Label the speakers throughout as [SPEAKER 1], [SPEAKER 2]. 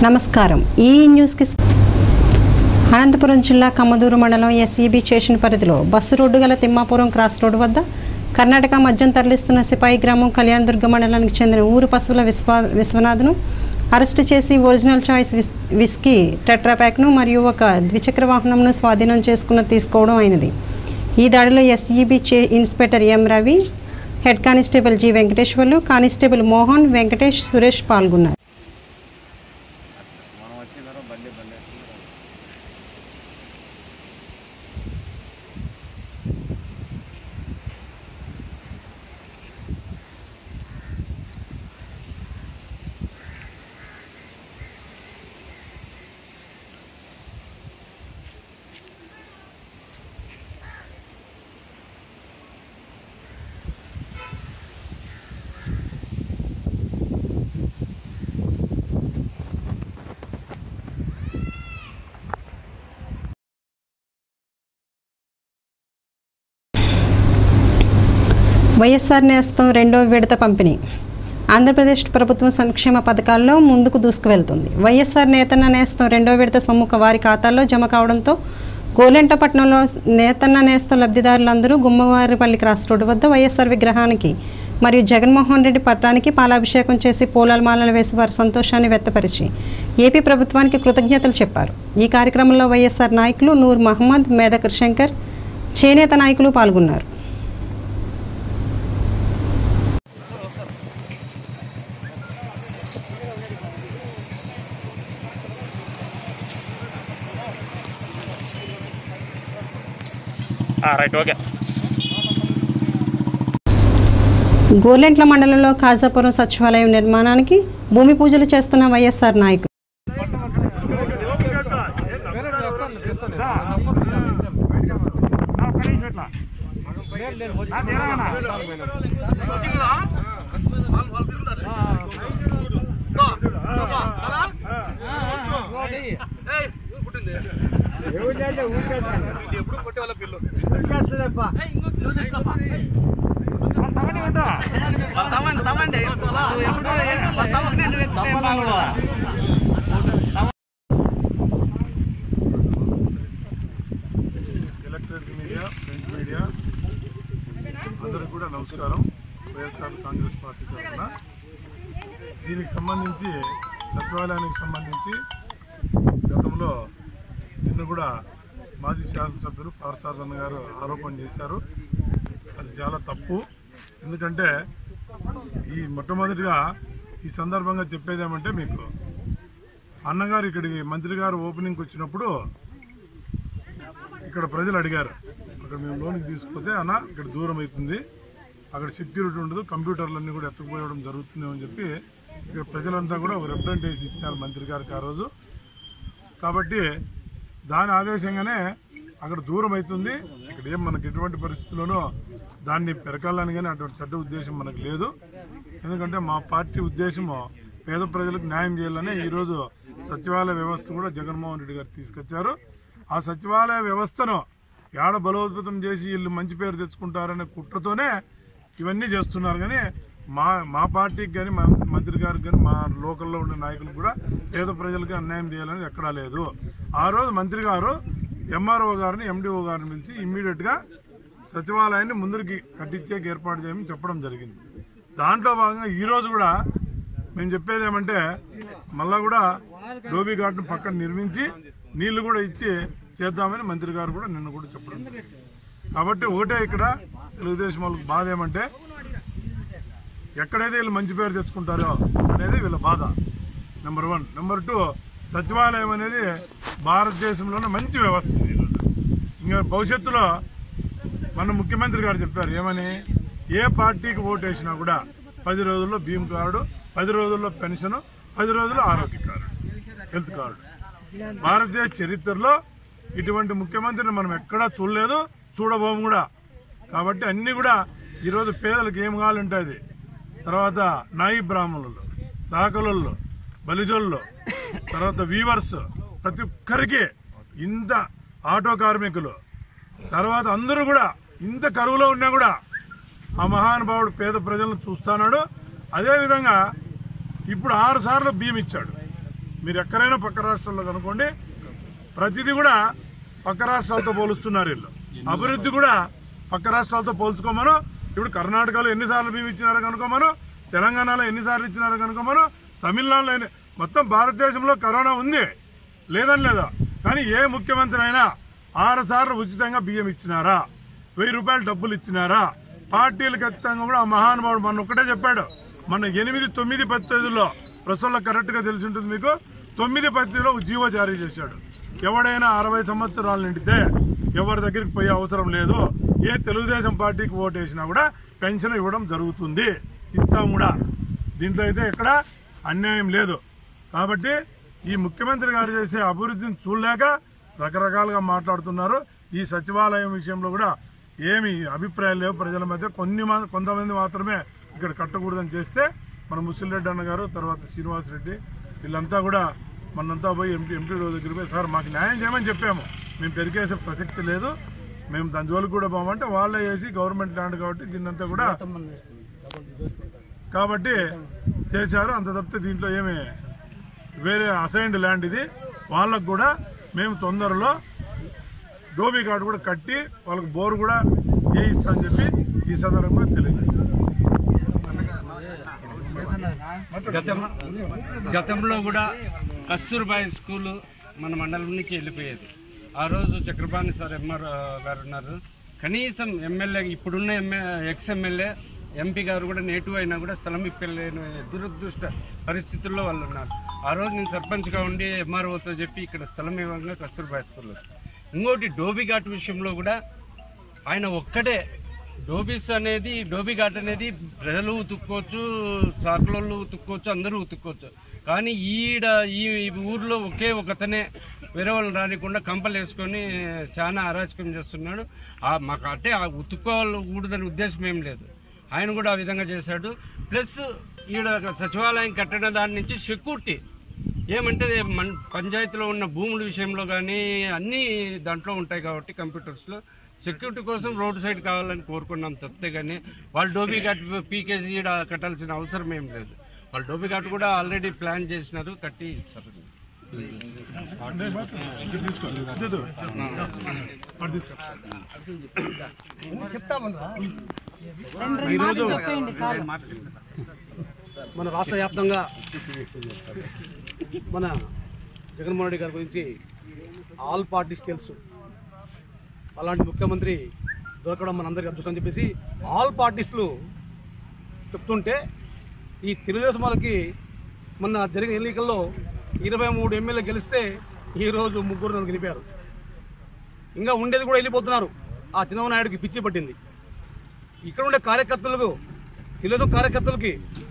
[SPEAKER 1] నమస్కారం ఈ న్యూస్కి స్వ- అనంతపురం జిల్లా కమ్మదూరు మండలం ఎస్ఈబి స్టేషన్ పరిధిలో బస్సు రోడ్డు గల తిమ్మాపురం క్రాస్ రోడ్డు వద్ద కర్ణాటక మద్యం తరలిస్తున్న సిపాయి గ్రామం కళ్యాణదుర్గ మండలానికి చెందిన ఊరు పశువుల విశ్వ విశ్వనాథ్ను అరెస్టు చేసి ఒరిజినల్ చాయిస్ విస్ విస్కీ టెట్రాప్యాక్ను మరియు ఒక ద్విచక్ర వాహనంను స్వాధీనం చేసుకున్న తీసుకోవడం అయినది ఈ దాడిలో ఎస్ఈబి చే inspector M Ravi head constable G Venkateswarlu constable Mohan Venkatesh Suresh పాల్గొన్నారు
[SPEAKER 2] మనం వచ్చిన బండి బండి
[SPEAKER 1] వైఎస్ఆర్ నేస్తం రెండో విడత పంపిణీ ఆంధ్రప్రదేశ్ ప్రభుత్వం సంక్షేమ పథకాల్లో ముందుకు దూసుకువెళ్తుంది వైఎస్ఆర్ నేతన్న నేస్తం రెండో విడత సొమ్ముక వారి ఖాతాల్లో జమ కావడంతో గోలెంటపట్నంలో నేతన్న నేస్తం లబ్ధిదారులందరూ గుమ్మవారిపల్లి క్రాస్ రోడ్డు వద్ద వైఎస్ఆర్ విగ్రహానికి మరియు జగన్మోహన్ రెడ్డి పట్టానికి పాలాభిషేకం చేసి పూలమాలలు వేసి వారి సంతోషాన్ని వ్యక్తపరిచి ఏపీ ప్రభుత్వానికి కృతజ్ఞతలు చెప్పారు ఈ కార్యక్రమంలో వైఎస్ఆర్ నాయకులు నూర్ మహమ్మద్ మేధకర్ శంకర్ చేనేత నాయకులు పాల్గొన్నారు
[SPEAKER 2] రైట్ ఓకే
[SPEAKER 1] గోర్లెంట్ల మండలంలో ఖాజాపురం సచివాలయం నిర్మాణానికి భూమి పూజలు చేస్తున్న వైఎస్ఆర్ నాయకులు
[SPEAKER 3] ఎలక్ట్రానిక్ మీడియా ప్రింట్ మీడియా అందరికి కూడా నమస్కారం వైఎస్ఆర్ కాంగ్రెస్ పార్టీ తరఫున దీనికి సంబంధించి సచివాలయానికి సంబంధించి గతంలో నిన్న కూడా మాజీ శాసనసభ్యులు పార్సారథన్ గారు ఆరోపణ చేశారు అది చాలా తప్పు ఎందుకంటే ఈ మొట్టమొదటిగా ఈ సందర్భంగా చెప్పేది ఏమంటే మీకు అన్నగారు ఇక్కడికి మంత్రి గారు ఓపెనింగ్కి వచ్చినప్పుడు ఇక్కడ ప్రజలు అడిగారు అక్కడ మేము లోన్కి తీసుకుపోతే అన్న ఇక్కడ దూరం అవుతుంది అక్కడ సెక్యూరిటీ ఉండదు కంప్యూటర్లన్నీ కూడా ఎత్తుకుపోయడం జరుగుతుంది అని చెప్పి ఇక్కడ ప్రజలంతా కూడా ఒక రిప్రజెంటేషన్ ఇచ్చారు మంత్రి గారికి ఆ రోజు కాబట్టి దాని ఆదేశంగానే అక్కడ దూరం అవుతుంది ఇక్కడ ఏం మనకి ఎటువంటి పరిస్థితుల్లోనూ దాన్ని పెరకాలని కానీ అటువంటి చెడ్డ ఉద్దేశం మనకు లేదు ఎందుకంటే మా పార్టీ ఉద్దేశము పేద ప్రజలకు న్యాయం చేయాలని ఈరోజు సచివాలయ వ్యవస్థ కూడా జగన్మోహన్ రెడ్డి గారు తీసుకొచ్చారు ఆ సచివాలయ వ్యవస్థను ఏడ బలోపేతం చేసి వీళ్ళు మంచి పేరు తెచ్చుకుంటారనే కుట్రతోనే ఇవన్నీ చేస్తున్నారు కానీ మా మా పార్టీకి కానీ మా మంత్రి గారికి కానీ మా లోకల్లో ఉండే నాయకులకు కూడా పేద ప్రజలకి అన్యాయం చేయాలని ఎక్కడా లేదు ఆ రోజు మంత్రి గారు ఎంఆర్ఓ గారిని ఎండిఓ గారిని పిలిచి ఇమ్మీడియట్గా సచివాలయాన్ని ముందరికి కట్టించే ఏర్పాటు చేయమని చెప్పడం జరిగింది దాంట్లో భాగంగా ఈ రోజు కూడా మేము చెప్పేది ఏమంటే మళ్ళా కూడా డోబీ ఘాట్ను పక్కన నిర్మించి నీళ్లు కూడా ఇచ్చి చేద్దామని మంత్రి గారు కూడా నిన్న కూడా చెప్పడం జరిగింది కాబట్టి ఒకటే ఇక్కడ తెలుగుదేశం వాళ్ళకి బాధ ఏమంటే ఎక్కడైతే వీళ్ళు మంచి పేరు తెచ్చుకుంటారో అనేది వీళ్ళ బాధ నెంబర్ వన్ నెంబర్ టూ సచివాలయం అనేది భారతదేశంలోనే మంచి వ్యవస్థ ఇది. ఇంకా భవిష్యత్తులో మన ముఖ్యమంత్రి గారు చెప్పారు ఏమని ఏ పార్టీకి ఓటు వేసినా కూడా పది రోజుల్లో భీమ్ కార్డు పది రోజుల్లో పెన్షన్ పది రోజుల్లో ఆరోగ్య కార్డు హెల్త్ కార్డు భారతదేశ చరిత్రలో ఇటువంటి ముఖ్యమంత్రిని మనం ఎక్కడా చూడలేదు చూడబోము కూడా కాబట్టి అన్ని కూడా ఈరోజు పేదలకు ఏం కావాలంటే అది తర్వాత నాయి బ్రాహ్మణులు సాకలలో బలిజోళ్ళు తర్వాత వీవర్స్ ప్రతి ఒక్కరికి ఇంత ఆటో కార్మికులు తర్వాత అందరూ కూడా ఇంత కరువులో ఉన్నా కూడా ఆ మహానుభావుడు పేద ప్రజలను చూస్తున్నాడు అదేవిధంగా ఇప్పుడు ఆరు సార్లు బియ్యం ఇచ్చాడు మీరు ఎక్కడైనా పక్క రాష్ట్రాల్లో కనుకోండి ప్రతిదీ కూడా పక్క రాష్ట్రాలతో పోలుస్తున్నారు వీళ్ళు అభివృద్ధి కూడా పక్క రాష్ట్రాలతో పోల్చుకోమను ఇప్పుడు కర్ణాటకలో ఎన్నిసార్లు మేము ఇచ్చినారో కనుకోమను తెలంగాణలో ఎన్నిసార్లు ఇచ్చినారో కనుకోమను తమిళనాడులో ఎన్ని మొత్తం భారతదేశంలో కరోనా ఉంది లేదని లేదా కానీ ఏ ముఖ్యమంత్రి అయినా ఆరు సార్లు ఉచితంగా బియ్యం ఇచ్చినారా వెయ్యి రూపాయలు డబ్బులు ఇచ్చినారా పార్టీలు ఖచ్చితంగా కూడా ఆ మహానుభావుడు మొన్న ఒక్కటే చెప్పాడు మొన్న ఎనిమిది తొమ్మిది పద్ధతుల్లో ప్రస్తుతంలో కరెక్ట్ గా తెలిసి ఉంటుంది మీకు తొమ్మిది పద్ధతిలో ఒక జీవో జారీ చేశాడు ఎవడైనా అరవై సంవత్సరాలు నిండితే ఎవరి దగ్గరికి పోయే అవసరం లేదు ఏ తెలుగుదేశం పార్టీకి ఓటు వేసినా కూడా పెన్షన్ ఇవ్వడం జరుగుతుంది ఇస్తాం కూడా దీంట్లో అయితే ఎక్కడ అన్యాయం లేదు కాబట్టి ఈ ముఖ్యమంత్రి గారు చేసే అభివృద్ధిని చూడలేక రకరకాలుగా మాట్లాడుతున్నారు ఈ సచివాలయం విషయంలో కూడా ఏమి అభిప్రాయాలు లేవు ప్రజల మధ్య కొన్ని మా- కొంతమంది మాత్రమే ఇక్కడ కట్టకూడదని చేస్తే మన ముసిరెడ్డి అన్న గారు తర్వాత శ్రీనివాస్ రెడ్డి వీళ్ళంతా కూడా మనంతా పోయి ఎంపీ ఎంపీ దగ్గర పోయి సార్ మాకు న్యాయం చేయమని చెప్పాము మేము పెరిగేసే ప్రసక్తి లేదు మేము దాని జోలికి కూడా పోమంటే వాళ్ళే వేసి గవర్నమెంట్ ల్యాండ్ కాబట్టి దీన్నంతా కూడా కాబట్టి చేశారు అంత తప్పితే దీంట్లో ఏమి వేరే అసైన్డ్ ల్యాండ్ ఇది వాళ్ళకు కూడా మేము తొందరలో డోబీ కార్డు కూడా కట్టి వాళ్ళకి బోర్ కూడా వేయిస్తామని చెప్పి ఈ సందర్భంగా తెలియజేస్తాం
[SPEAKER 2] గతం గతంలో కూడా కస్తూర్బాయి స్కూలు మన మండలం నుంచి వెళ్ళిపోయేది ఆ రోజు చక్రపాణి సార్ ఎంఆర్ గారు ఉన్నారు కనీసం ఎమ్మెల్యే ఇప్పుడున్న ఎమ్మె ఎక్స్ ఎమ్మెల్యే ఎంపీ గారు కూడా నేటివ్ అయినా కూడా స్థలం ఇప్పలేని దురదృష్ట పరిస్థితుల్లో వాళ్ళు ఉన్నారు ఆ రోజు నేను సర్పంచ్గా ఉండి ఎంఆర్ఓతో చెప్పి ఇక్కడ స్థలం ఇవ్వగా కస్తూర్బాయి స్కూల్లో ఇంకోటి డోబీ ఘాట్ విషయంలో కూడా ఆయన ఒక్కటే డోబీస్ అనేది డోబీ ఘాట్ అనేది ప్రజలు ఉతుక్కోవచ్చు చాకులోళ్ళు ఉతుక్కోవచ్చు అందరూ ఉతుక్కోవచ్చు కానీ ఈడ ఈ ఈ ఊర్లో ఒకే ఒకతనే వేరే వాళ్ళని రానికుండా కంపలు వేసుకొని చాలా అరాచకం చేస్తున్నాడు ఆ మాకు అంటే ఆ ఉతుక్కోకూడదనే ఉద్దేశం ఏం లేదు ఆయన కూడా ఆ విధంగా చేశాడు ప్లస్ ఈడ సచివాలయం కట్టిన దాని నుంచి సెక్యూరిటీ ఏమంటే మన పంచాయతీలో ఉన్న భూముల విషయంలో కానీ అన్నీ దాంట్లో ఉంటాయి కాబట్టి కంప్యూటర్స్లో సెక్యూరిటీ కోసం రోడ్ సైడ్ కావాలని కోరుకున్నాం తప్పితే కానీ వాళ్ళు డోబీ ఘాట్ పీకేజీ ఈడ కట్టాల్సిన అవసరం ఏం లేదు వాళ్ళు డోబీ ఘాట్ కూడా ఆల్రెడీ ప్లాన్ చేసినారు కట్టి ఇస్తారు
[SPEAKER 4] ఈరోజు మన రాష్ట్ర వ్యాప్తంగా మన జగన్మోహన్ రెడ్డి గారి గురించి ఆల్ పార్టీస్ తెలుసు అలాంటి ముఖ్యమంత్రి దొరకడం మనందరికీ అదృష్టం చెప్పేసి ఆల్ పార్టీస్లు చెప్తుంటే ఈ తెలుగుదేశం వాళ్ళకి మొన్న జరిగిన ఎన్నికల్లో ఇరవై మూడు ఎమ్మెల్యే గెలిస్తే ఈరోజు ముగ్గురు నన్ను గెలిపారు ఇంకా ఉండేది కూడా వెళ్ళిపోతున్నారు ఆ చంద్రబాబు నాయుడుకి పిచ్చి పట్టింది ఇక్కడ ఉండే కార్యకర్తలకు తెలుగుదేశం కార్యకర్తలకి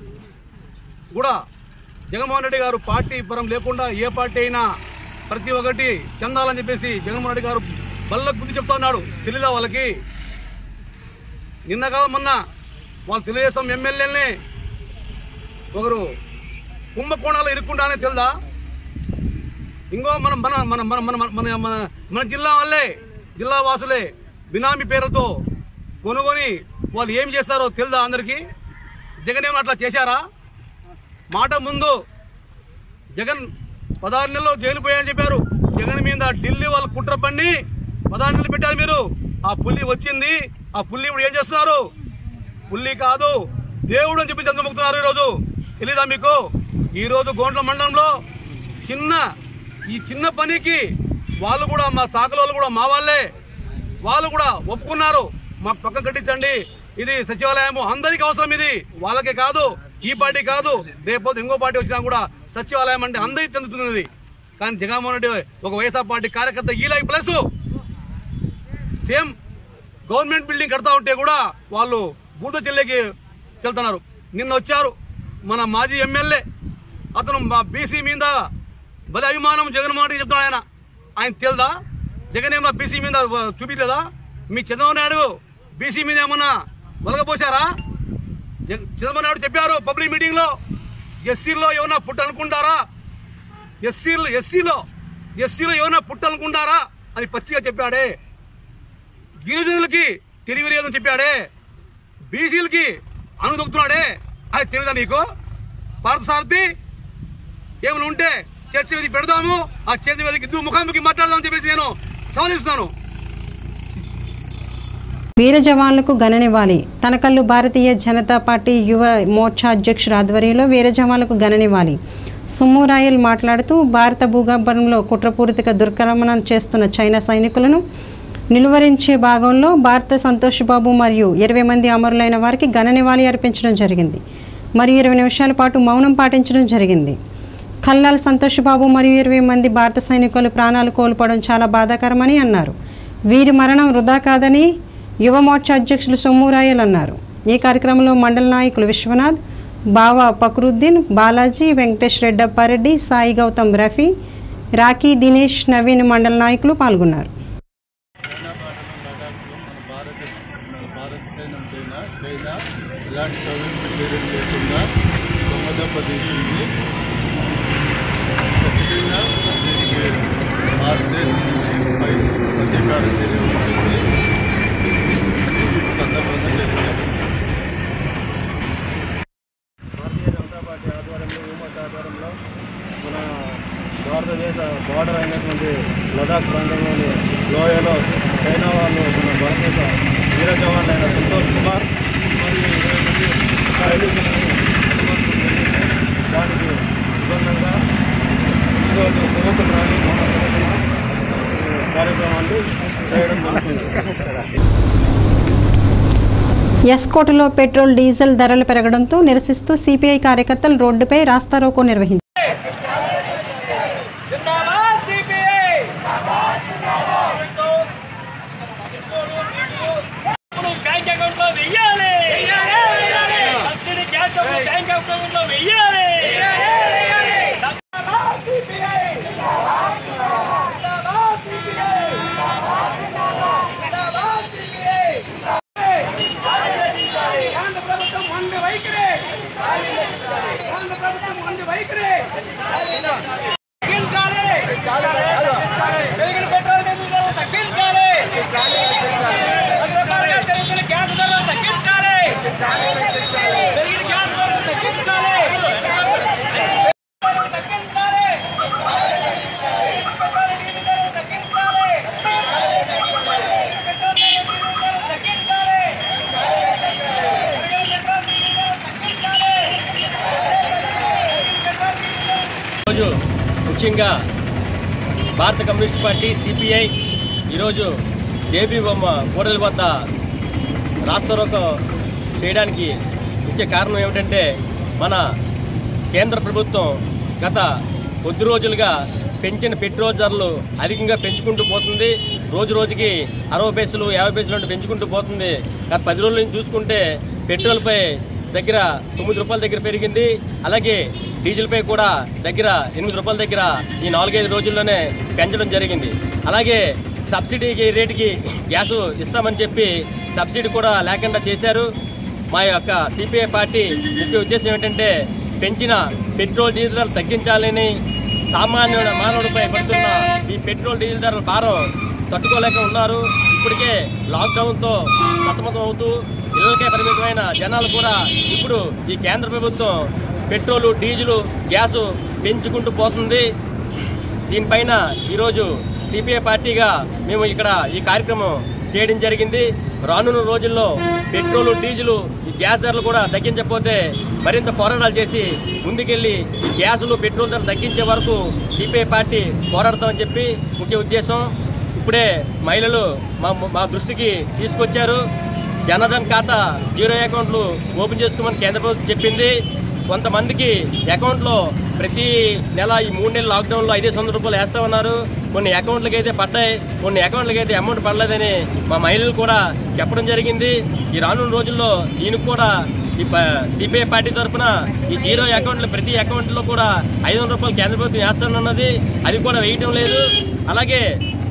[SPEAKER 4] కూడా జగన్మోహన్ రెడ్డి గారు పార్టీ పరం లేకుండా ఏ పార్టీ అయినా ప్రతి ఒక్కటి చెందాలని చెప్పేసి జగన్మోహన్ రెడ్డి గారు బల్లకు బుద్ధి చెప్తా ఉన్నాడు తెలియదా వాళ్ళకి నిన్న కాదు మొన్న వాళ్ళు తెలుగుదేశం ఎమ్మెల్యేలని ఒకరు కుంభకోణాలు ఇరుక్కుంటానే తెలుదా ఇంకో మన మన మన మన మన మన మన మన జిల్లా వాళ్ళే జిల్లా వాసులే బినామీ పేర్లతో కొనుగొని వాళ్ళు ఏం చేస్తారో తెలుదా అందరికీ జగన్ ఏమన్నా అట్లా చేశారా మాట ముందు జగన్ పదహారు నెలలు జైలు పోయారని చెప్పారు జగన్ మీద ఢిల్లీ వాళ్ళు కుట్ర పండి పదహారు నెలలు పెట్టారు మీరు ఆ పుల్లి వచ్చింది ఆ పుల్లి ఇప్పుడు ఏం చేస్తున్నారు పుల్లి కాదు దేవుడు అని చెప్పి చంద్రముక్తున్నారు ఈరోజు తెలీదా మీకు ఈరోజు గోండ్ల మండలంలో చిన్న ఈ చిన్న పనికి వాళ్ళు కూడా మా సాకలోళ్ళు కూడా మా వాళ్ళే వాళ్ళు కూడా ఒప్పుకున్నారు మాకు పక్క కట్టించండి ఇది సచివాలయం అందరికీ అవసరం ఇది వాళ్ళకే కాదు ఈ పార్టీ కాదు రేపు ఇంకో పార్టీ వచ్చినా కూడా సచివాలయం అంటే అందరికీ చెందుతుంది ఇది. కానీ జగన్మోహన్ రెడ్డి ఒక వైఎస్ఆర్ పార్టీ కార్యకర్త ఈలాగి ప్లస్ సేమ్ గవర్నమెంట్ బిల్డింగ్ కడతా ఉంటే కూడా వాళ్ళు బూట చెల్లెకి వెళ్తున్నారు నిన్న వచ్చారు మన మాజీ ఎమ్మెల్యే అతను మా బీసీ మీద భలే అభిమానం జగన్మోహన్ రెడ్డి చెప్తాడు ఆయన ఆయన తెలుదా జగన్ ఏమన్నా బీసీ మీద చూపించలేదా మీ చంద్రబాబు నాయుడు బీసీ మీద ఏమన్నా వలగపోసారా జగ- చంద్రబాబు నాయుడు చెప్పారు పబ్లిక్ మీటింగ్ లో ఎస్సీలో ఏమన్నా పుట్ట అనుకుంటారా ఎస్సీలో ఎస్సీలో ఎస్సీలో ఏమన్నా పుట్ట అనుకుంటారా అని పచ్చిగా చెప్పాడే గిరిజనులకి తెలివి లేదని చెప్పాడే బీసీలకి అనుదొక్కుతున్నాడే అది తెలియదా నీకు పార్థసారథి ఏమైనా ఉంటే చర్చ వేదిక పెడదాము ఆ చర్చ వేదిక ఇద్దరు ముఖాముఖి మాట్లాడదామని చెప్పేసి నేను సవాలిస్తున్నాను
[SPEAKER 1] వీర జవాన్లకు గణనివ్వాలి తనకల్లు భారతీయ జనతా పార్టీ యువ మోర్చా అధ్యక్షుడు ఆధ్వర్యంలో వీర జవాన్లకు గణనివ్వాలి సుమ్ము రాయల్ మాట్లాడుతూ భారత భూగర్భంలో కుట్రపూరిత దుర్కరమణ చేస్తున్న చైనా సైనికులను నిలువరించే భాగంలో భారత సంతోష్ బాబు మరియు ఇరవై మంది అమరులైన వారికి ఘన నివాళి అర్పించడం జరిగింది మరియు ఇరవై నిమిషాల పాటు మౌనం పాటించడం జరిగింది కల్లాల్ సంతోష్ బాబు మరియు ఇరవై మంది భారత సైనికులు ప్రాణాలు కోల్పోవడం చాలా బాధాకరమని అన్నారు వీరి మరణం వృధా కాదని యువ మోర్చా అధ్యక్షులు సొమ్మురాయల్ అన్నారు ఈ కార్యక్రమంలో మండల నాయకులు విశ్వనాథ్ బావా ఫక్రుద్దీన్ బాలాజీ వెంకటేష్ రెడ్డప్పారెడ్డి సాయి గౌతమ్ రఫీ రాకీ దినేష్ నవీన్ మండల నాయకులు పాల్గొన్నారు
[SPEAKER 5] చైనా బార్డర్లో లడాఖ్లో మన భారత మన భారత సైన్యం చైనా చైనా ఎలాంటి కవింపు చర్యలు లేకుండా దొంగదెబ్బ తీసింది ఖచ్చితంగా దీనికి భారతదేశం నుంచి పై అధికార చర్య ఉంటుంది అది ఈ సందర్భంగా తెలియజేస్తుంది
[SPEAKER 6] భారతీయ జనతా పార్టీ ఆధ్వర్యంలో యువమోర్చా ఆధ్వర్యంలో మన భారతదేశ బార్డర్ అయినటువంటి లదాఖ్ ప్రాంతంలోని లోయలో చైనా వాళ్ళు మన భారతదేశ వీర జవాన్లైన సంతోష్ కుమార్ మరియు ఇరవై మంది సైనికులను హతమార్చడం జరిగింది. దానికి అనుబంధంగా ఈరోజు యువకులు రాని కార్యక్రమాలు చేయడం జరుగుతుంది
[SPEAKER 1] ఎస్కోటలో పెట్రోల్ డీజిల్ ధరలు పెరగడంతో నిరసిస్తూ సిపిఐ కార్యకర్తలు రోడ్డుపై రాస్తారోకో నిర్వహించారు
[SPEAKER 7] బ్యాంక్ అకౌంట్ లో వెయ్యాలి సబ్సిడీ గ్యాస్ డబ్బులు బ్యాంక్ అకౌంట్ లో వెయ్యాలి ఆంధ్ర ప్రభుత్వం మొండి వైఖరి ఆంధ్ర ప్రభుత్వం మొండి వైఖరి తగ్గించాలి పెరిగిన పెట్రోల్ డీజిల్ ధరలు తగ్గించాలి రకరకాలుగా పెరుగుతున్న గ్యాస్ ధరలు తగ్గించాలి పెరిగిన గ్యాస్ ధరలు తగ్గించాలి తగ్గించాలి పెట్రోల్ డీజిల్ ధరలు తగ్గించాలి పెట్రోల్ డీజిల్ ధరలు తగ్గించాలి పెరిగిన పెట్రోల్ డీజిల్ ధరలు తగ్గించాలి
[SPEAKER 6] ఈరోజు ముఖ్యంగా భారత కమ్యూనిస్ట్ పార్టీ సిపిఐ ఈరోజు దేవి బొమ్మ కూడలి వద్ద రాస్తారోకో చేయడానికి ముఖ్య కారణం ఏమిటంటే మన కేంద్ర ప్రభుత్వం గత కొద్ది రోజులుగా పెంచిన పెట్రోల్ ధరలు అధికంగా పెంచుకుంటూ పోతుంది రోజు రోజుకి అరవై పైసలు యాభై పైసలు అంటే పెంచుకుంటూ పోతుంది గత పది రోజుల నుంచి చూసుకుంటే పెట్రోల్పై దగ్గర తొమ్మిది రూపాయల దగ్గర పెరిగింది అలాగే డీజిల్పై కూడా దగ్గర ఎనిమిది రూపాయల దగ్గర ఈ నాలుగైదు రోజుల్లోనే పెంచడం జరిగింది అలాగే సబ్సిడీకి రేటుకి గ్యాసు ఇస్తామని చెప్పి సబ్సిడీ కూడా లేకుండా చేశారు మా యొక్క సిపిఐ పార్టీ ముఖ్య ఉద్దేశం ఏంటంటే పెంచిన పెట్రోల్ డీజిల్ ధరలు తగ్గించాలని సామాన్య మానవుడిపై పడుతున్న ఈ పెట్రోల్ డీజిల్ ధరల భారం తట్టుకోలేక ఉన్నారు ఇప్పటికే లాక్డౌన్తో సతమతం అవుతూ ఇళ్ళకే పరిమితమైన జనాలు కూడా ఇప్పుడు ఈ కేంద్ర ప్రభుత్వం పెట్రోలు డీజిలు గ్యాసు పెంచుకుంటూ పోతుంది దీనిపైన ఈరోజు సిపిఐ పార్టీగా మేము ఇక్కడ ఈ కార్యక్రమం చేయడం జరిగింది రానున్న రోజుల్లో పెట్రోలు డీజిలు ఈ గ్యాస్ ధరలు కూడా తగ్గించకపోతే మరింత పోరాటాలు చేసి ముందుకెళ్ళి ఈ గ్యాసులు పెట్రోల్ ధరలు తగ్గించే వరకు సిపిఐ పార్టీ పోరాడతామని చెప్పి ముఖ్య ఉద్దేశం ఇప్పుడే మహిళలు మా మా దృష్టికి తీసుకొచ్చారు జనధన్ ఖాతా జీరో అకౌంట్లు ఓపెన్ చేసుకోమని కేంద్ర ప్రభుత్వం చెప్పింది కొంతమందికి అకౌంట్లో ప్రతి నెల ఈ మూడు నెలల లాక్డౌన్లో ఐదేసి వందల రూపాయలు వేస్తామన్నారు కొన్ని అకౌంట్లకి అయితే పడ్డాయి కొన్ని అకౌంట్లకి అయితే అమౌంట్ పడలేదని మా మహిళలు కూడా చెప్పడం జరిగింది ఈ రానున్న రోజుల్లో దీనికి కూడా ఈ సిపిఐ పార్టీ తరఫున ఈ జీరో అకౌంట్లు ప్రతి అకౌంట్లో కూడా ఐదు వందల రూపాయలు కేంద్ర ప్రభుత్వం వేస్తానన్నది అది కూడా వేయటం లేదు అలాగే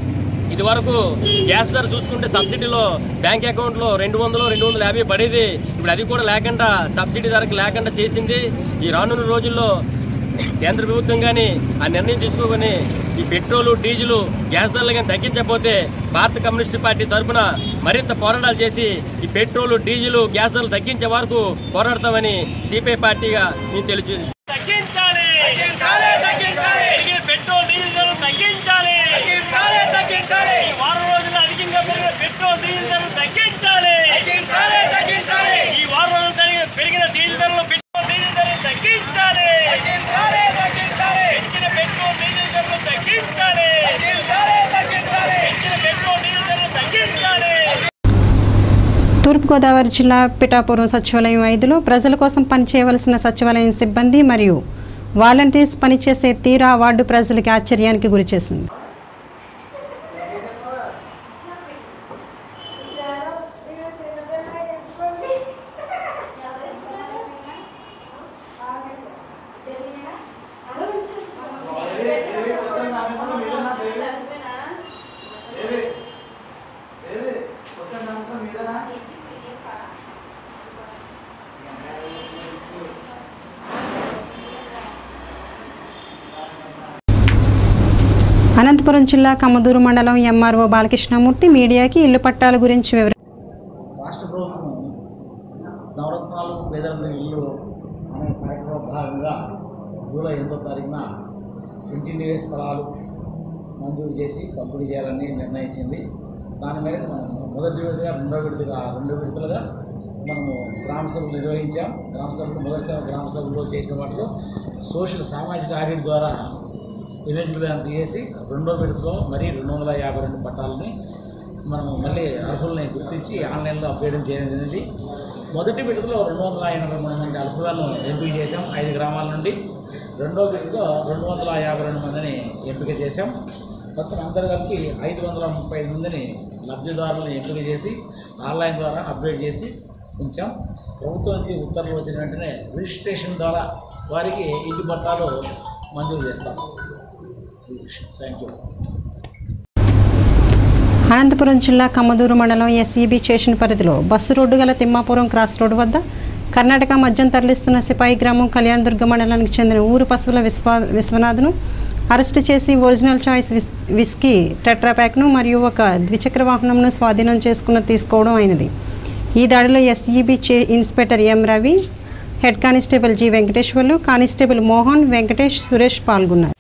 [SPEAKER 6] ఇది వరకు గ్యాస్ ధర చూసుకుంటే సబ్సిడీలో బ్యాంక్ అకౌంట్లో రెండు వందలు రెండు వందల యాభై పడేది ఇప్పుడు అది కూడా లేకుండా సబ్సిడీ ధరకు లేకుండా చేసింది ఈ రానున్న రోజుల్లో కేంద్ర ప్రభుత్వం కానీ ఆ నిర్ణయం తీసుకోకొని ఈ పెట్రోలు డీజిలు గ్యాస్ ధరలు కానీ తగ్గించకపోతే భారత కమ్యూనిస్ట్ పార్టీ తరఫున మరింత పోరాటాలు చేసి ఈ పెట్రోలు డీజిలు గ్యాస్ ధరలు తగ్గించే వరకు పోరాడతామని సిపిఐ పార్టీగా మేము తెలుసు
[SPEAKER 7] తగ్గించాలి తగ్గించాలి తగ్గించాలి
[SPEAKER 1] తూర్పుగోదావరి జిల్లా పిఠాపురం సచివాలయం ఐదులో ప్రజల కోసం పనిచేయవలసిన సచివాలయం సిబ్బంది మరియు వాలంటీర్స్ పనిచేసే తీరా వార్డు ప్రజలకి ఆశ్చర్యానికి గురిచేసింది అనంతపురం జిల్లా కమ్మదూరు మండలం ఎంఆర్ఓ బాలకృష్ణమూర్తి మీడియాకి ఇల్లు పట్టాల గురించి వివరి
[SPEAKER 8] రాష్ట్ర ప్రభుత్వం నవరత్నాలు పేదల ఇల్లు అనే కార్యక్రమ భాగంగా జూలై ఎనిమిదో తారీఖున ఇంటింటి స్థలాలు మంజూరు చేసి పంపిణీ చేయాలని నిర్ణయించింది దాని మేరకు మనం మొదటి విడతగా రెండో విడతగా రెండో విడతలుగా మనము గ్రామ సభలు నిర్వహించాం గ్రామ సభలు మొదటిసారి గ్రామ సభలో చేసిన వాటిలో సోషల్ సామాజిక ఆడిట్ ద్వారా ఎలిజిబుల్ అని తీసేసి రెండో విడతలో మరి రెండు వందల యాభై రెండు పట్టాలని మనం మళ్ళీ అర్హుల్ని గుర్తించి ఆన్లైన్లో అప్డేట్ చేయడం జరిగింది మొదటి విడతలో రెండు వందల ఎనభై మూడు మంది అర్హులను ఎంపిక చేశాం ఐదు గ్రామాల నుండి రెండో విడతలో రెండు వందల యాభై రెండు మందిని ఎంపిక చేశాం మొత్తం అందరు కలిపి ఐదు వందల ముప్పై ఐదు మందిని లబ్ధిదారులను ఎంపిక చేసి ఆన్లైన్ ద్వారా అప్డేట్ చేసి ఉంచాం ప్రభుత్వం నుంచి ఉత్తర్వులు వచ్చిన వెంటనే రిజిస్ట్రేషన్ ద్వారా వారికి ఇంటి పట్టాలు మంజూరు చేస్తాం థ్యాంక్ యూ
[SPEAKER 1] అనంతపురం జిల్లా కమ్మదూరు మండలం ఎస్ఈబి స్టేషన్ పరిధిలో బస్సు రోడ్డు గల తిమ్మాపురం క్రాస్ రోడ్డు వద్ద కర్ణాటక మద్యం తరలిస్తున్న సిపాయి గ్రామం కళ్యాణదుర్గ మండలానికి చెందిన ఊరు పశువుల విశ్వ విశ్వనాథ్ను అరెస్టు చేసి ఒరిజినల్ చాయిస్ విస్ విస్కీ టెట్రాప్యాక్ను మరియు ఒక ద్విచక్ర వాహనంను స్వాధీనం చేసుకున్న తీసుకోవడం అయినది ఈ దాడిలో ఎస్ఈబి చే inspector M Ravi head constable G Venkateswarlu constable Mohan Venkatesh Suresh పాల్గొన్నారు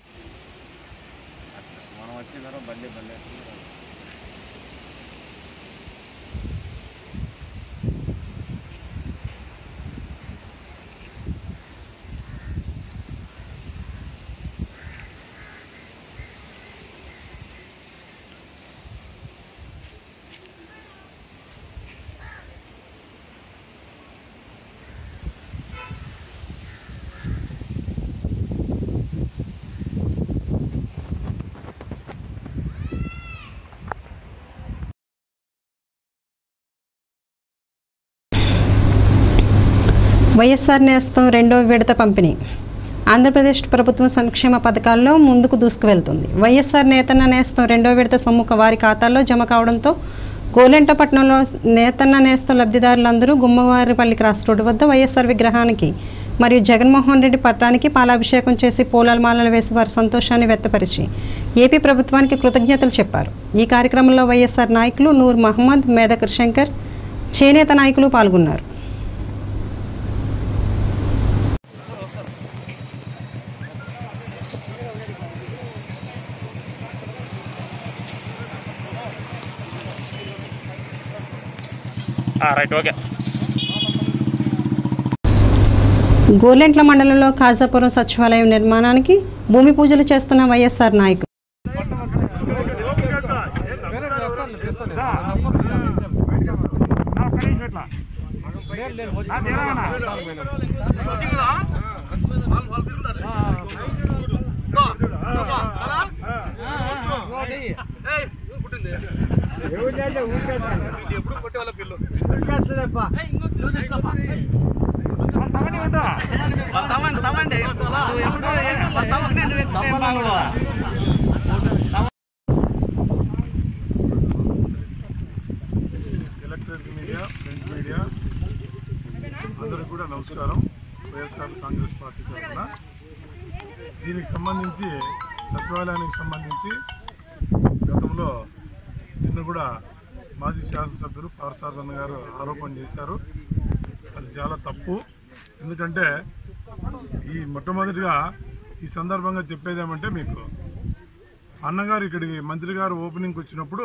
[SPEAKER 1] వైఎస్ఆర్ నేస్తం రెండో విడత పంపిణీ ఆంధ్రప్రదేశ్ ప్రభుత్వం సంక్షేమ పథకాల్లో ముందుకు దూసుకువెళ్తుంది వైఎస్ఆర్ నేతన్న నేస్తం రెండో విడత సొమ్ముక వారి ఖాతాల్లో జమ కావడంతో గోలెంటపట్నంలో నేతన్న నేస్తం లబ్ధిదారులందరూ గుమ్మవారిపల్లి క్రాస్ రోడ్డు వద్ద వైఎస్ఆర్ విగ్రహానికి మరియు జగన్మోహన్ రెడ్డి పట్టానికి పాలాభిషేకం చేసి పూలమాలలు వేసి వారి సంతోషాన్ని వ్యక్తపరిచి ఏపీ ప్రభుత్వానికి కృతజ్ఞతలు చెప్పారు ఈ కార్యక్రమంలో వైఎస్ఆర్ నాయకులు నూర్ మహమ్మద్ మేధకర్ శంకర్ చేనేత నాయకులు పాల్గొన్నారు
[SPEAKER 7] రైట్ ఓకే
[SPEAKER 1] గోలెంట్ల మండలంలో ఖాజాపురం సచివాలయం నిర్మాణానికి భూమి పూజలు చేస్తున్న వైఎస్ఆర్ నాయకులు
[SPEAKER 3] ఎలక్ట్రానిక్ మీడియా ప్రింట్ మీడియా అందరికి కూడా నమస్కారం వైఎస్ఆర్ కాంగ్రెస్ పార్టీ తరఫున దీనికి సంబంధించి సచివాలయానికి సంబంధించి గతంలో నిన్న కూడా మాజీ శాసనసభ్యులు పారసారథన్ గారు ఆరోపణ చేశారు అది చాలా తప్పు ఎందుకంటే ఈ మొట్టమొదటిగా ఈ సందర్భంగా చెప్పేది ఏమంటే మీకు అన్నగారు ఇక్కడికి మంత్రి గారు ఓపెనింగ్కి వచ్చినప్పుడు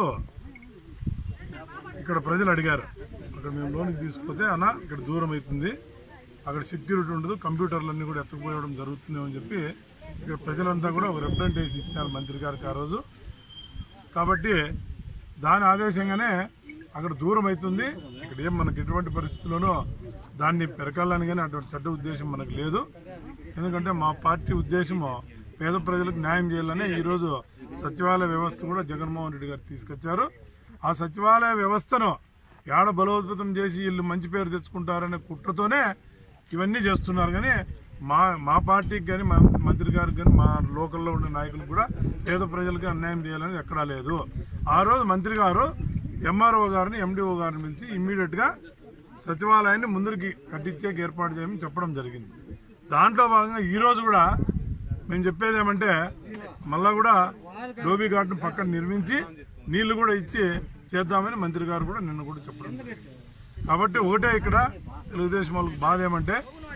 [SPEAKER 3] ఇక్కడ ప్రజలు అడిగారు అక్కడ మేము లోన్కి తీసుకుపోతే అన్న ఇక్కడ దూరం అవుతుంది అక్కడ సెక్యూరిటీ ఉండదు కంప్యూటర్లన్నీ కూడా ఎత్తుకుపోయడం జరుగుతుంది అని చెప్పి ఇక్కడ ప్రజలంతా కూడా ఒక రిప్రజెంటేషన్ ఇచ్చారు మంత్రి గారికి ఆ రోజు కాబట్టి దాని ఆదేశంగానే అక్కడ దూరం అవుతుంది ఇక్కడ ఇక్కడ ఏం మనకి ఎటువంటి పరిస్థితుల్లోనూ దాన్ని పెరకాలని కానీ అటువంటి చెడ్డ ఉద్దేశం మనకు లేదు ఎందుకంటే మా పార్టీ ఉద్దేశము పేద ప్రజలకు న్యాయం చేయాలని ఈరోజు సచివాలయ వ్యవస్థ కూడా జగన్మోహన్ రెడ్డి గారు తీసుకొచ్చారు ఆ సచివాలయ వ్యవస్థను ఏడ బలోపేతం చేసి వీళ్ళు మంచి పేరు తెచ్చుకుంటారనే కుట్రతోనే ఇవన్నీ చేస్తున్నారు కానీ మా మా పార్టీకి కానీ మా మంత్రి గారికి కానీ మా లోకల్లో ఉండే నాయకులకు కూడా పేద ప్రజలకు అన్యాయం చేయాలని ఎక్కడా లేదు ఆ రోజు మంత్రి గారు ఎంఆర్ఓ గారిని ఎండిఓ గారిని పిలిచి ఇమ్మీడియట్గా సచివాలయాన్ని ముందరికి కట్టించే ఏర్పాటు చేయమని చెప్పడం జరిగింది దాంట్లో భాగంగా ఈ రోజు కూడా మేము చెప్పేది ఏమంటే మళ్ళా కూడా డోబీ ఘాట్ను పక్కన నిర్మించి నీళ్లు కూడా ఇచ్చి చేద్దామని మంత్రి గారు కూడా నిన్న కూడా చెప్పడం జరిగింది కాబట్టి ఒకటే ఇక్కడ తెలుగుదేశం వాళ్ళకి బాధ ఏమంటే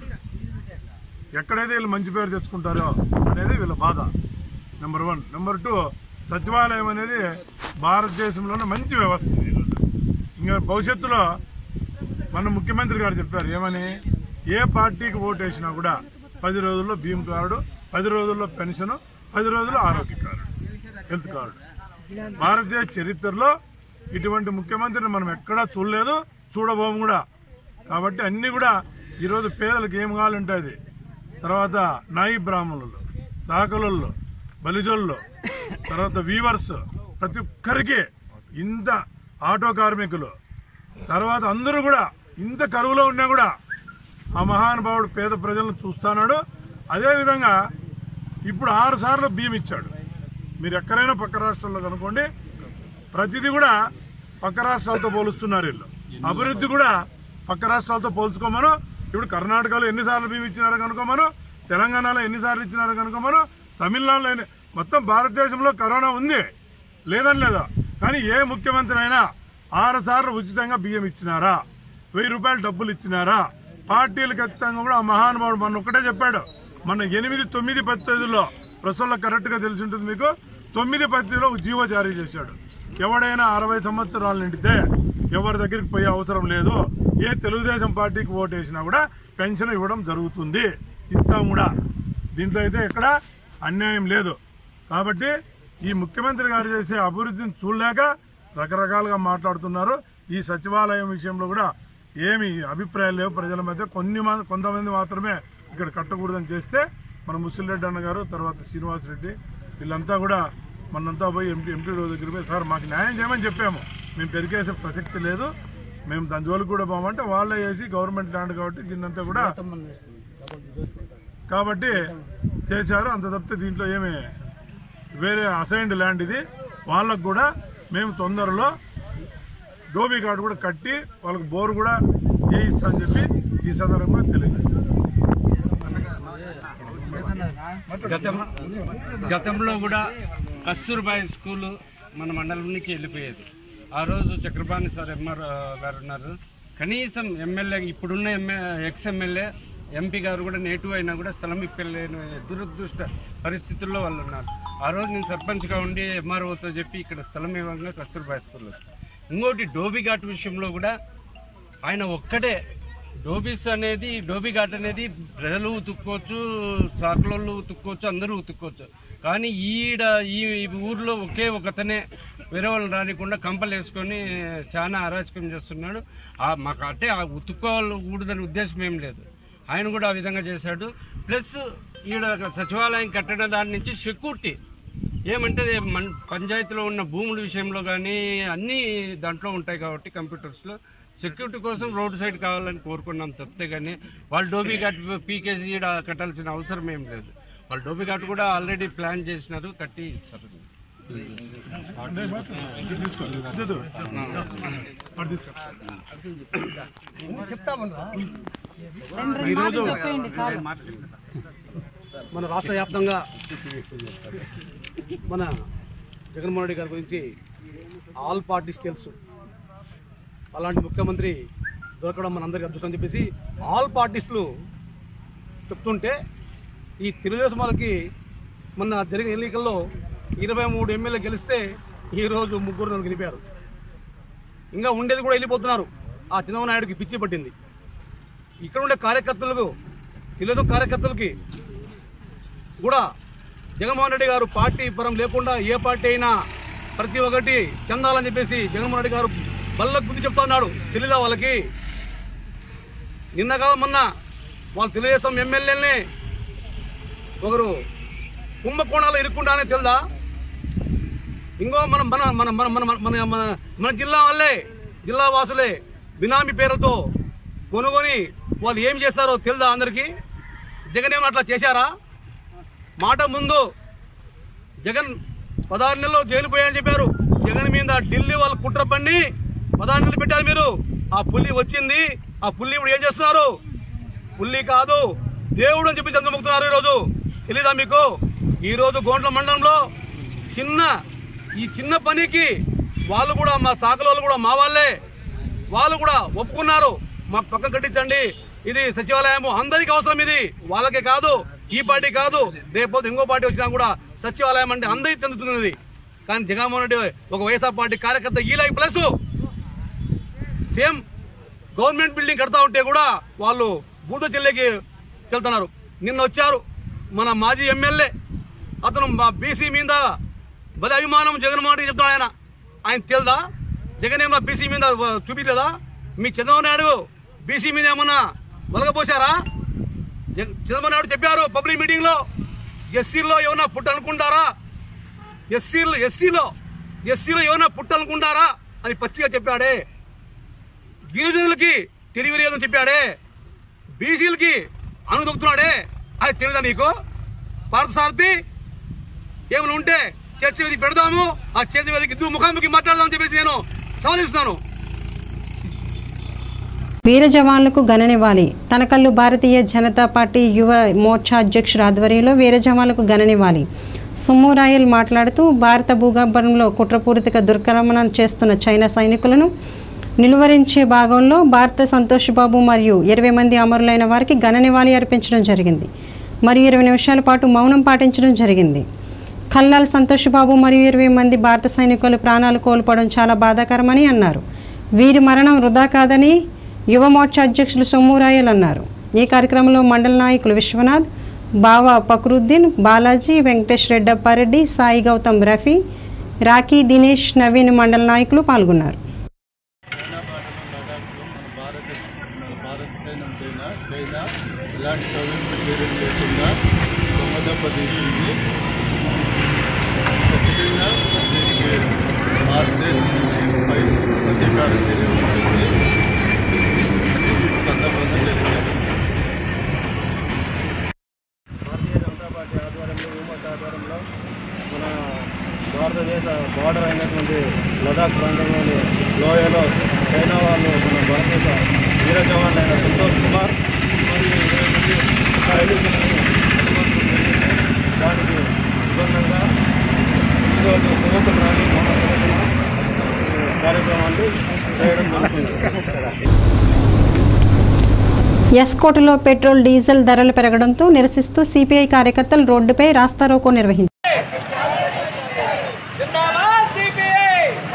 [SPEAKER 3] ఎక్కడైతే వీళ్ళు మంచి పేరు తెచ్చుకుంటారో అనేది వీళ్ళ బాధ నెంబర్ వన్ నెంబర్ టూ సచివాలయం అనేది భారతదేశంలోనే మంచి వ్యవస్థ ఇది. ఇంకా భవిష్యత్తులో మన ముఖ్యమంత్రి గారు చెప్పారు ఏమని ఏ పార్టీకి ఓటు వేసినా కూడా పది రోజుల్లో భీమ్ కార్డు పది రోజుల్లో పెన్షన్ పది రోజుల్లో ఆరోగ్య కార్డు హెల్త్ కార్డు భారతదేశ చరిత్రలో ఇటువంటి ముఖ్యమంత్రిని మనం ఎక్కడా చూడలేదు చూడబోము కూడా కాబట్టి అన్ని కూడా ఈరోజు పేదలకు ఏం కావాలంటే అది తర్వాత నాయి బ్రాహ్మణులు చాకలలో బలిజోళ్ళు తర్వాత వీవర్స్ ప్రతి ఒక్కరికి ఇంత ఆటో కార్మికులు తర్వాత అందరూ కూడా ఇంత కరువులో ఉన్నా కూడా ఆ మహానుభావుడు పేద ప్రజలను చూస్తున్నాడు అదేవిధంగా ఇప్పుడు ఆరు సార్లు బియ్యం ఇచ్చాడు మీరు ఎక్కడైనా పక్క రాష్ట్రాల్లో కనుకోండి ప్రతిదీ కూడా పక్క రాష్ట్రాలతో పోలుస్తున్నారు వీళ్ళు అభివృద్ధి కూడా పక్క రాష్ట్రాలతో పోల్చుకోమను ఇప్పుడు కర్ణాటకలో ఎన్నిసార్లు బియ్యం ఇచ్చినారో కనుకోమను తెలంగాణలో ఎన్నిసార్లు ఇచ్చినారో కనుకోమను తమిళనాడులో ఎన్ని మొత్తం భారతదేశంలో కరోనా ఉంది లేదని లేదా కానీ ఏ ముఖ్యమంత్రి అయినా ఆరు సార్లు ఉచితంగా బియ్యం ఇచ్చినారా వెయ్యి రూపాయలు డబ్బులు ఇచ్చినారా పార్టీలు ఖచ్చితంగా కూడా ఆ మహానుభావుడు మొన్న ఒక్కటే చెప్పాడు మొన్న ఎనిమిది తొమ్మిది పద్ధతుల్లో ప్రస్తుతంలో కరెక్ట్ గా తెలిసి ఉంటుంది మీకు తొమ్మిది పద్ధతిలో ఒక జీవో జారీ చేశాడు ఎవడైనా అరవై సంవత్సరాలు నిండితే ఎవరి దగ్గరికి పోయే అవసరం లేదు ఏ తెలుగుదేశం పార్టీకి ఓటు వేసినా కూడా పెన్షన్ ఇవ్వడం జరుగుతుంది ఇస్తాం కూడా దీంట్లో అయితే ఎక్కడ అన్యాయం లేదు కాబట్టి ఈ ముఖ్యమంత్రి గారు చేసే అభివృద్ధిని చూడలేక రకరకాలుగా మాట్లాడుతున్నారు ఈ సచివాలయం విషయంలో కూడా ఏమి అభిప్రాయాలు లేవు ప్రజల మధ్య కొన్ని మా- కొంతమంది మాత్రమే ఇక్కడ కట్టకూడదని చేస్తే మన ముసిరెడ్డి అన్న గారు తర్వాత శ్రీనివాస్ రెడ్డి వీళ్ళంతా కూడా మనంతా పోయి ఎంపీ ఎంపీ దగ్గర పోయి సార్ మాకు న్యాయం చేయమని చెప్పాము మేము పెరిగేసే ప్రసక్తి లేదు మేము దాని జోలికి కూడా పోమంటే వాళ్ళే వేసి గవర్నమెంట్ ల్యాండ్ కాబట్టి దీన్నంతా కూడా కాబట్టి చేశారు అంత తప్పితే దీంట్లో ఏమి వేరే అసైన్డ్ ల్యాండ్ ఇది వాళ్ళకు కూడా మేము తొందరలో డోబీ కార్డు కూడా కట్టి వాళ్ళకి బోర్ కూడా వేయిస్తా అని చెప్పి ఈ సందర్భంగా తెలియజేస్తాం
[SPEAKER 2] గతం గతంలో కూడా కస్తూర్బాయి స్కూలు మన మండలం నుంచి వెళ్ళిపోయేది ఆ రోజు చక్రపాణి సార్ ఎంఆర్ గారు ఉన్నారు కనీసం ఎమ్మెల్యే ఇప్పుడున్న ఎమ్మె ఎక్స్ ఎమ్మెల్యే ఎంపీ గారు కూడా నేటివ్ అయినా కూడా స్థలం ఇప్పలేని దురదృష్ట పరిస్థితుల్లో వాళ్ళు ఉన్నారు ఆ రోజు నేను సర్పంచ్గా ఉండి ఎంఆర్ఓతో చెప్పి ఇక్కడ స్థలం ఇవ్వంగా కస్తూర్బాయి స్కూల్ ఇంకోటి డోబీ ఘాట్ విషయంలో కూడా ఆయన ఒక్కటే డోబీస్ అనేది డోబీ ఘాట్ అనేది ప్రజలు ఉతుక్కోవచ్చు చాకులలో ఉతుక్కోవచ్చు అందరూ ఉతుక్కోవచ్చు కానీ ఈడ ఈ ఈ ఊర్లో ఒకే ఒకతనే వేరే వాళ్ళని రానికుండా కంపలు వేసుకొని చాలా అరాచకం చేస్తున్నాడు ఆ మాకు అంటే ఆ ఉతుక్కోకూడదని ఉద్దేశం ఏం లేదు ఆయన కూడా ఆ విధంగా చేశాడు ప్లస్ ఈడ సచివాలయం కట్టడం దాని నుంచి సెక్యూరిటీ ఏమంటే మన పంచాయతీలో ఉన్న భూముల విషయంలో కానీ అన్నీ దాంట్లో ఉంటాయి కాబట్టి కంప్యూటర్స్లో సెక్యూరిటీ కోసం రోడ్ సైడ్ కావాలని కోరుకున్నాం తప్పితే కానీ వాళ్ళు డోబీ ఘాట్ పీకేజీ ఈడ కట్టాల్సిన అవసరం ఏం లేదు వాళ్ళు డోబీ ఘాట్ కూడా ఆల్రెడీ ప్లాన్ చేసినారు కట్టి ఇస్తారు
[SPEAKER 4] ఈరోజు మన రాష్ట్ర వ్యాప్తంగా మన జగన్మోహన్ రెడ్డి గారి గురించి ఆల్ పార్టీస్ తెలుసు అలాంటి ముఖ్యమంత్రి దొరకడం మనందరికీ అదృష్టం చెప్పేసి ఆల్ పార్టీస్లు చెప్తుంటే ఈ తెలుగుదేశం వాళ్ళకి మొన్న జరిగిన ఎన్నికల్లో ఇరవై మూడు ఎమ్మెల్యే గెలిస్తే ఈరోజు ముగ్గురు నన్ను గెలిపారు ఇంకా ఉండేది కూడా వెళ్ళిపోతున్నారు ఆ చంద్రబాబు నాయుడుకి పిచ్చి పట్టింది ఇక్కడ ఉండే కార్యకర్తలకు తెలుగుదేశం కార్యకర్తలకి కూడా జగన్మోహన్ రెడ్డి గారు పార్టీ పరం లేకుండా ఏ పార్టీ అయినా ప్రతి ఒక్కటి చెందాలని చెప్పేసి జగన్మోహన్ రెడ్డి గారు బల్ల బుద్ధి చెప్తా ఉన్నాడు తెలియదా వాళ్ళకి నిన్న కాదు మొన్న వాళ్ళు తెలుగుదేశం ఎమ్మెల్యేలని ఒకరు కుంభకోణాలు ఇరుక్కుంటానే తెలుదా ఇంకో మన మన మన మన మన మన మన మన జిల్లా వాళ్ళే జిల్లా వాసులే బినామీ పేర్లతో కొనుగొని వాళ్ళు ఏం చేస్తారో తెలుదా అందరికీ జగన్ ఏమన్నా అట్లా చేశారా మాట ముందు జగన్ పదహారు నెలలు జైలు పోయారని చెప్పారు జగన్ మీద ఢిల్లీ వాళ్ళు కుట్ర పండి పదహారు నెలలు పెట్టారు మీరు ఆ పుల్లి వచ్చింది ఆ పుల్లి ఇప్పుడు ఏం చేస్తున్నారు పుల్లి కాదు దేవుడు అని చెప్పి చంద్రముక్తున్నారు ఈరోజు తెలీదా మీకు ఈరోజు గోండ్ల మండలంలో చిన్న ఈ చిన్న పనికి వాళ్ళు కూడా మా సాకల వాళ్ళు కూడా మా వాళ్ళే వాళ్ళు కూడా ఒప్పుకున్నారు మాకు పక్కన కట్టించండి ఇది సచివాలయం అందరికీ అవసరం ఇది వాళ్ళకే కాదు ఈ పార్టీ కాదు రేపు ఇంకో పార్టీ వచ్చినా కూడా సచివాలయం అంటే అందరికీ చెందుతుంది ఇది. కానీ జగన్మోహన్ రెడ్డి ఒక వైఎస్ఆర్ పార్టీ కార్యకర్త ఈలాగి ప్లస్ సేమ్ గవర్నమెంట్ బిల్డింగ్ కడతా ఉంటే కూడా వాళ్ళు బూట జిల్లాకి వెళ్తున్నారు నిన్న వచ్చారు మన మాజీ ఎమ్మెల్యే అతను మా బీసీ మీద భలే అభిమానం జగన్మోహన్ రెడ్డి చెప్తాడు ఆయన ఆయన తెలుదా జగన్ ఏమన్నా బీసీ మీద చూపించలేదా మీ చంద్రబాబు నాయుడు బీసీ మీద ఏమన్నా వలగపోసారా జగ- చంద్రబాబు నాయుడు చెప్పారు పబ్లిక్ మీటింగ్ లో ఎస్సీలో ఏమన్నా పుట్ట అనుకుంటారా ఎస్సీలో ఎస్సీలో ఎస్సీలో ఏమన్నా పుట్ట అనుకుంటారా అని పచ్చిగా చెప్పాడే గిరిజనులకి తెలివి లేదని చెప్పాడే బీసీలకి అనుదొక్కుతున్నాడే అది తెలియదా నీకు భారత సారథి ఏమైనా ఉంటే చర్చ వేదిక పెడదాము ఆ చర్చ వేదిక ఇద్దరు ముఖాముఖి మాట్లాడదామని చెప్పేసి నేను సవాలిస్తున్నాను
[SPEAKER 1] వీర జవాన్లకు గణనివ్వాలి తనకల్లు భారతీయ జనతా పార్టీ యువ మోర్చా అధ్యక్షుడు ఆధ్వర్యంలో వీర జవాన్లకు గణనివ్వాలి సొమ్ము రాయల్ మాట్లాడుతూ భారత భూగర్భంలో కుట్రపూరిత దుర్కరమణ చేస్తున్న చైనా సైనికులను నిలువరించే భాగంలో భారత సంతోష్ బాబు మరియు ఇరవై మంది అమరులైన వారికి ఘన నివాళి అర్పించడం జరిగింది మరియు ఇరవై నిమిషాల పాటు మౌనం పాటించడం జరిగింది కల్లాల్ సంతోష్ బాబు మరియు ఇరవై మంది భారత సైనికులు ప్రాణాలు కోల్పోవడం చాలా బాధాకరమని అన్నారు వీరి మరణం వృధా కాదని యువ మోర్చా అధ్యక్షులు సొమ్మురాయల్ అన్నారు ఈ కార్యక్రమంలో మండల నాయకులు విశ్వనాథ్ బావా ఫక్రుద్దీన్ బాలాజీ వెంకటేష్ రెడ్డప్పారెడ్డి సాయి గౌతమ్ రఫీ రాకీ దినేష్ నవీన్ మండల నాయకులు పాల్గొన్నారు
[SPEAKER 5] చైనా బాటలో లడాఖ్లో మన భారత మన భారత సైన్యం చైనా చైనా ఎలాంటి కవింపు చర్యలు లేకుండా దొంగదెబ్బ తీసింది ఖచ్చితంగా దీనికి భారతదేశం నుంచి పై అధికార చర్య ఉంటుంది అది ఈ సందర్భంగా తెలియజేస్తుంది
[SPEAKER 9] భారతీయ జనతా పార్టీ ఆధ్వర్యంలో యువమోర్చా ఆధ్వర్యంలో మన భారతదేశ బార్డర్ అయినటువంటి లదాఖ్ ప్రాంతంలోని లోయలో చైనా వాళ్ళు మన భారతదేశ వీర జవాన్లైన సంతోష్ కుమార్ మరియు ఇరవై మంది సైనికులను హతమార్చడం జరిగింది. దానికి అనుబంధంగా ఈరోజు యువకులు రాని కార్యక్రమాలు చేయడం జరుగుతుంది
[SPEAKER 1] ఎస్కోటలో పెట్రోల్ డీజిల్ ధరలు పెరగడంతో నిరసిస్తూ సిపిఐ కార్యకర్తలు రోడ్డుపై రాస్తారోకో నిర్వహించారు
[SPEAKER 7] జిందాబాద్ సిపిఐ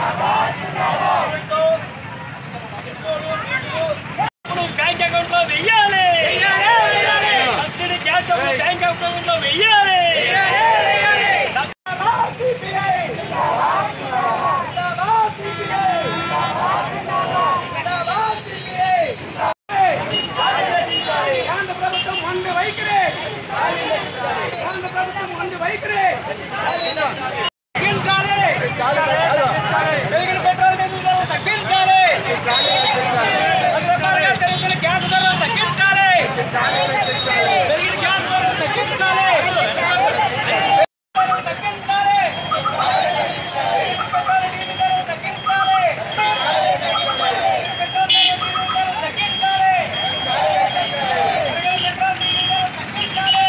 [SPEAKER 7] బ్యాంక్ అకౌంట్ లో వెయ్యాలి సబ్సిడీ గ్యాస్ డబ్బులు బ్యాంక్ అకౌంట్ లో వెయ్యాలి ఆంధ్ర ప్రభుత్వం వంద వైఖరి ఆంధ్ర ప్రభుత్వం వంద వైఖరి తగ్గించాలి పెరిగిన పెట్రోల్ డీజిల్ ధరలు తగ్గించాలి రకరకాలుగా పెరుగుతున్న గ్యాస్ ధరలు తగ్గించాలి పెరిగిన గ్యాస్ ధరలు తగ్గించాలి తగ్గించాలి పెట్రోల్ డీజిల్ ధరలు తగ్గించాలి పెట్రోల్ డీజిల్ ధరలు తగ్గించాలి పెరిగిన పెట్రోల్ డీజిల్ ధరలు తగ్గించాలి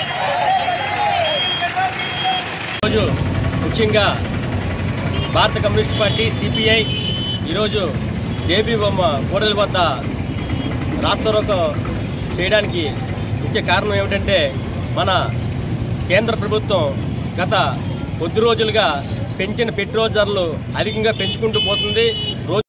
[SPEAKER 6] ఈరోజు ముఖ్యంగా భారత కమ్యూనిస్ట్ పార్టీ సిపిఐ ఈరోజు దేవి బొమ్మ కూడలి వద్ద రాస్తారోకో చేయడానికి ముఖ్య కారణం ఏమిటంటే మన కేంద్ర ప్రభుత్వం గత కొద్ది రోజులుగా పెంచిన పెట్రోల్ ధరలు అధికంగా పెంచుకుంటూ పోతుంది రోజు